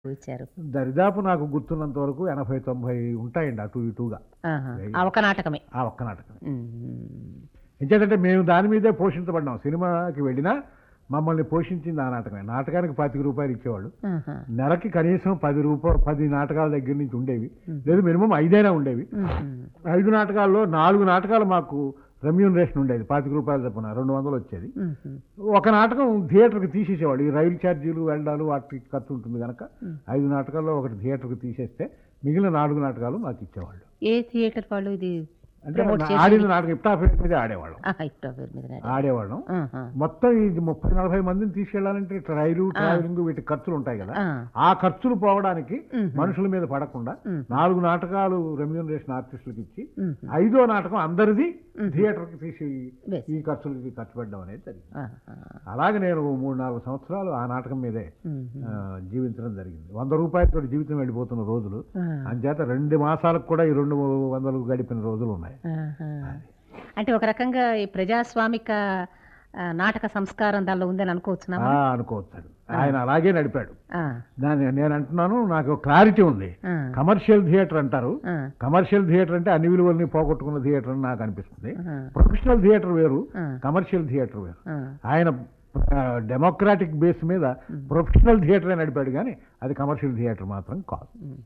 ఇచ్చారు దరిదాపు నాకు గుర్తున్నంత వరకు ఎనభై తొంభై ఉంటాయండి అటు ఇటుగా ఆహా. ఆ ఒక నాటకమే ఆ ఒక్క నాటకం ఉమ్. ఎంచేతంటే మేము దాని మీదే పోషించబడ్డాం సినిమాకి వెళ్ళినా మమ్మల్ని పోషించింది ఆ నాటకమే నాటకానికి పాతిక రూపాయలు ఇచ్చేవాళ్ళు ఆహా. నెలకి కనీసం పది రూపాయలు పది నాటకాల దగ్గర నుంచి ఉండేవి లేదు మినిమం ఐదైనా ఉండేవి ఉమ్. ఐదు నాటకాల్లో నాలుగు నాటకాలు మాకు రెమ్యూనరేషన్ ఉండేది పాతిక రూపాయలు తప్పున రెండు వందలు వచ్చేది ఉమ్. ఒక నాటకం థియేటర్కి తీసేసేవాడు ఈ రైలు ఛార్జీలు వెళ్ళడాలు వాటికి ఖర్చు ఉంటుంది కనుక ఐదు నాటకాల్లో ఒకటి థియేటర్కి తీసేస్తే మిగిలిన నాలుగు నాటకాలు మాకు ఇచ్చేవాళ్ళు ఏ థియేటర్ వాళ్ళు ఇది అంటే ప్రమోట్ నా- చేసి ఆడిన నాటకం ఇప్టా పేరు మీద ఆడేవాళ్ళం ఆహా, ఇట్టా పేరు మీద నాటకం. ఆడేవాళ్ళం ఆహా. మొత్తం ఈ ముప్పై నలభై మందిని తీసుకెళ్లాలంటే రైలు ట్రావెలింగ్ వీటి ఖర్చులు ఉంటాయి కదా ఆ. ఆ ఖర్చులు పోవడానికి మ్మ్. మనుషుల మీద పడకుండా మ్మ్. నాలుగు నాటకాలు రెమ్యూనరేషన్ ఆర్టిస్టులకు ఇచ్చి మ్మ్. ఐదో నాటకం అందరిది థియేటర్కి తీసి Yes. ఈ ఖర్చులకి ఖర్చు పెట్టడం అనేది జరిగింది ఆహా. అలాగే నేను మూడు నాలుగు సంవత్సరాలు ఆ నాటకం మీదే ఉమ్. ఆ, జీవించడం జరిగింది వంద రూపాయలతో జీవితం వెళ్ళిపోతున్న రోజులు ఆ. అంచేత రెండు మాసాలకు కూడా ఈ రెండు వందలు గడిపిన రోజులు ఉన్నాయి ఆహా. అంటే ఒక రకంగా ఈ ప్రజాస్వామిక ఆ, నాటక సంస్కారం దానిలో ఉందని అనుకోవచ్చునా ఆ, అనుకోవచ్చు ఆయన అలాగే నడిపాడు ఆ, దాని నేను అంటున్నాను నాకు క్లారిటీ ఉంది ఆ, కమర్షియల్ థియేటర్ అంటారు ఆ, కమర్షియల్ థియేటర్ అంటే అన్ని విలువల్ని పోగొట్టుకున్న థియేటర్ అని నాకు అనిపిస్తుంది ఆ, ప్రొఫెషనల్ థియేటర్ వేరు ఆ. కమర్షియల్ థియేటర్ వేరు ఆ. ఆయన డెమోక్రాటిక్ బేస్ మీద ప్రొఫెషనల్ థియేటర్ నడిపాడు కానీ అది కమర్షియల్ థియేటర్ మాత్రం కాదు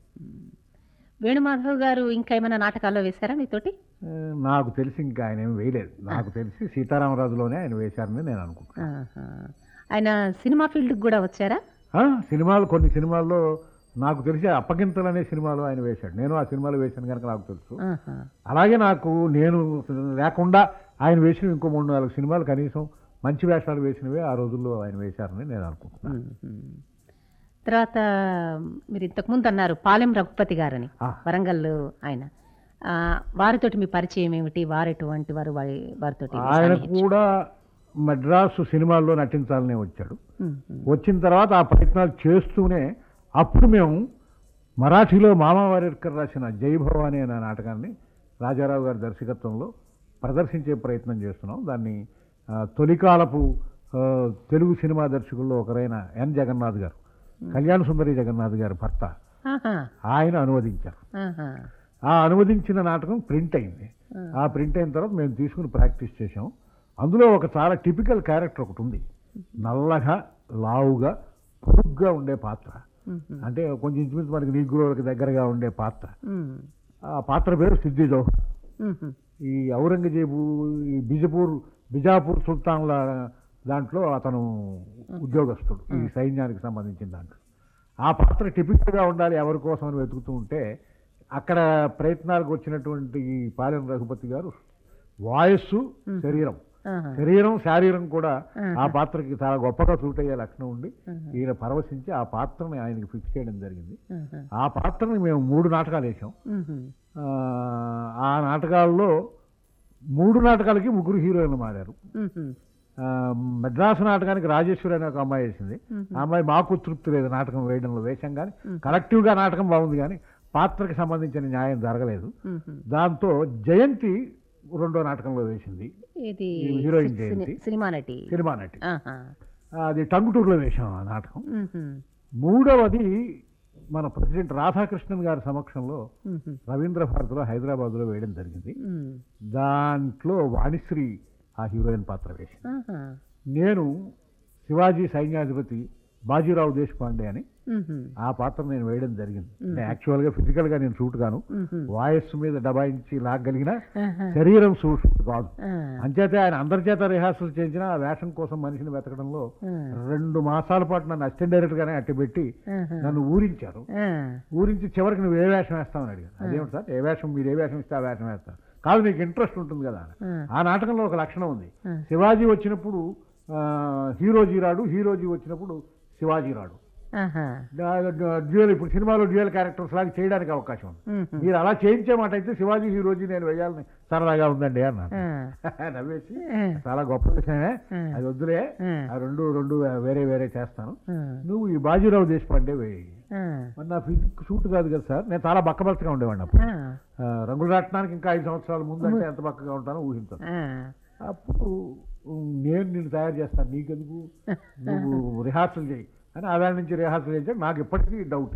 వేణుమాధవ్ గారు ఇంకా ఏమైనా నాటకాల్లో వేశారా మీతోటి ఆ, నాకు తెలిసి ఇంకా ఆయన ఏమి వేయలేదు నాకు తెలిసి సీతారామరాజులోనే ఆయన వేశారని నేను అనుకుంటున్నాను ఆహా. ఆయన సినిమా ఫీల్డ్కి కూడా వచ్చారా ఆ, సినిమాలు కొన్ని సినిమాల్లో నాకు తెలిసి అప్పగింతలు అనే సినిమాలో ఆయన వేశాడు నేను ఆ సినిమాలో వేశాను కనుక నాకు తెలుసు ఆహా. అలాగే నాకు నేను లేకుండా ఆయన వేసిన ఇంకో మూడు నాలుగు సినిమాలు కనీసం మంచి వేషాలు వేసినవే ఆ రోజుల్లో ఆయన వేశారని నేను అనుకుంటున్నాను మ్మ్. తర్వాత మీరు ఇంతకుముందు అన్నారు పాలెం రఘుపతి గారని ఆ. వరంగల్ ఆయన ఆ, వారితోటి మీ పరిచయం ఏమిటి వారు ఎటువంటి వారు వారి వారితోటి ఆయన సాన్నిహిత్యం? కూడా మద్రాసు సినిమాల్లో నటించాలనే వచ్చాడు మ్మ్. వచ్చిన తర్వాత ఆ ప్రయత్నాలు చేస్తూనే అప్పుడు మేము మరాఠీలో మామావారికర్ రాసిన జై భవానీ అనే నాటకాన్ని రాజారావు గారి దర్శకత్వంలో ప్రదర్శించే ప్రయత్నం చేస్తున్నాం దాన్ని ఆ, తొలికాలపు ఆ, తెలుగు సినిమా దర్శకుల్లో ఒకరైన ఎన్ జగన్నాథ్ గారు కళ్యాణ సుందరి జగన్నాథ్ గారి భర్త ఆహా. ఆయన అనువదించారు ఆహా. ఆ అనువదించిన నాటకం ప్రింట్ అయింది ఆ ప్రింట్ అయిన తర్వాత మేము తీసుకుని ప్రాక్టీస్ చేసాం అందులో ఒక చాలా టిపికల్ క్యారెక్టర్ ఒకటి ఉంది నల్లగా లావుగా పొడుగ్గా ఉండే పాత్ర మ్మ్. అంటే కొంచెం ఇంచుమించు మనకి నీగ్రోలకు దగ్గరగా ఉండే పాత్ర మ్మ్. ఆ పాత్ర పేరు సిద్ధి జౌహర్ మ్మ్. ఈ ఔరంగజేబు ఈ బిజపూర్ బిజాపూర్ సుల్తాన్ల దాంట్లో అతను ఉద్యోగస్తుడు ఈ సైన్యానికి సంబంధించిన దాంట్లో ఆ పాత్ర టిపికల్గా ఉండాలి ఎవరి కోసం అని వెతుకుతూ ఉంటే అక్కడ ప్రయత్నాలకు వచ్చినటువంటి ఈ పాలెం రఘుపతి గారు వాయస్సు శరీరం ఆహా. శరీరం శారీరం కూడా ఆహా. ఆ పాత్రకి చాలా గొప్పగా సూట్ అయ్యే లక్షణం ఉండి ఆహా. ఈయన పరవశించి ఆ పాత్రని ఆయనకి ఫిక్స్ చేయడం జరిగింది ఆహా. ఆ పాత్రని మేము మూడు నాటకాలు వేసాం మ్మ్. ఆ, ఆ నాటకాల్లో మూడు నాటకాలకి ముగ్గురు హీరోయిన్లు మారారు మ్మ్. ఆ, మెడ్రాసు నాటకానికి రాజేశ్వరి అనే ఒక అమ్మాయి వేసింది ఆ అమ్మాయి మాకు తృప్తి లేదు నాటకం వేయడంలో వేశాం కానీ కలెక్టివ్గా నాటకం బాగుంది కానీ పాత్రకి సంబంధించిన న్యాయం జరగలేదు మ్మ్. దాంతో జయంతి రెండో నాటకంలో వేసింది ఇది ఈ హీరోయిన్ సిని- జయంతి. సినిమా నటి సినిమా నటి ఆహా. అది టంగుటూరులో వేశాం ఆ నాటకం మ్మ్. మూడవది మన ప్రెసిడెంట్ రాధాకృష్ణన్ గారి సమక్షంలో మ్మ్. రవీంద్ర భారతిలో హైదరాబాద్లో వేయడం జరిగింది మ్మ్. దాంట్లో వాణిశ్రీ ఆ హీరోయిన్ పాత్ర వేసింది ఆహా. నేను శివాజీ సైన్యాధిపతి బాజీరావు దేశపాండే అని మ్మ్. ఆ పాత్ర నేను వేయడం జరిగింది అంటే యాక్చువల్గా ఫిజికల్గా నేను షూట్ గాను మ్మ్. వాయిస్ మీద డబాయించి లాగలిగిన ఆహా. శరీరం షూట్ కాదు ఆ. అంచేతే ఆయన అందరి చేత రిహార్సల్ చేసిన ఆ వేషం కోసం మనిషిని వెతకడంలో ఆ. రెండు మాసాల పాటు నన్ను అసిస్టెంట్ డైరెక్టర్గానే అట్టబెట్టి ఆహా. నన్ను ఊరించారు ఆ. ఊరించి చివరికి నువ్వు ఏ వేషం వేస్తామని అడిగాను అదేమిటి సార్ ఏ వేషం మీరు ఏ వేషం ఇస్తే ఆ వేషం వేస్తారు కాదు నీకు ఇంట్రెస్ట్ ఉంటుంది కదా అని. ఆ. ఆ నాటకంలో ఒక లక్షణం ఉంది ఆ. శివాజీ వచ్చినప్పుడు ఆ, హీరోజీ రాడు హీరోజీ వచ్చినప్పుడు శివాజీ రాడు ఆహా. డ్యూయల్ ఇప్పుడు సినిమాలో డ్యూయల్ క్యారెక్టర్స్ లాగా చేయడానికి అవకాశం ఉంది మ్మ్. మీరు అలా చేయించే మాట అయితే శివాజీ హీరోజీ నేను వేయాలని సరదాగా ఉందండి అన్నాను ఆ. నవ్వేసి ఆ. చాలా గొప్ప విషయమే ఆ. అది వద్దులే ఆ. ఆ రెండు రెండు వేరే వేరే చేస్తాను ఆ. నువ్వు ఈ బాజీరావు దేశపాండే వేయి ఆ. మరి నా ఫిజిక్ సూట్ కాదు కదా సార్ నేను చాలా బక్కబలసగా ఉండేవాడిని అప్పుడు ఆ. ఆ, రంగులు రాట్టడానికి ఇంకా ఐదు సంవత్సరాల ముందు అంటే ఎంత బక్కగా ఉంటానో ఊహించాను ఆ. అప్పుడు ఉమ్, నేను నిన్ను తయారు చేస్తాను నీకెందుకు నువ్వు రిహార్సల్ చేయి అని ఆదాయ నుంచి రిహార్సల్ చేశాడు నాకు ఇప్పటికీ డౌట్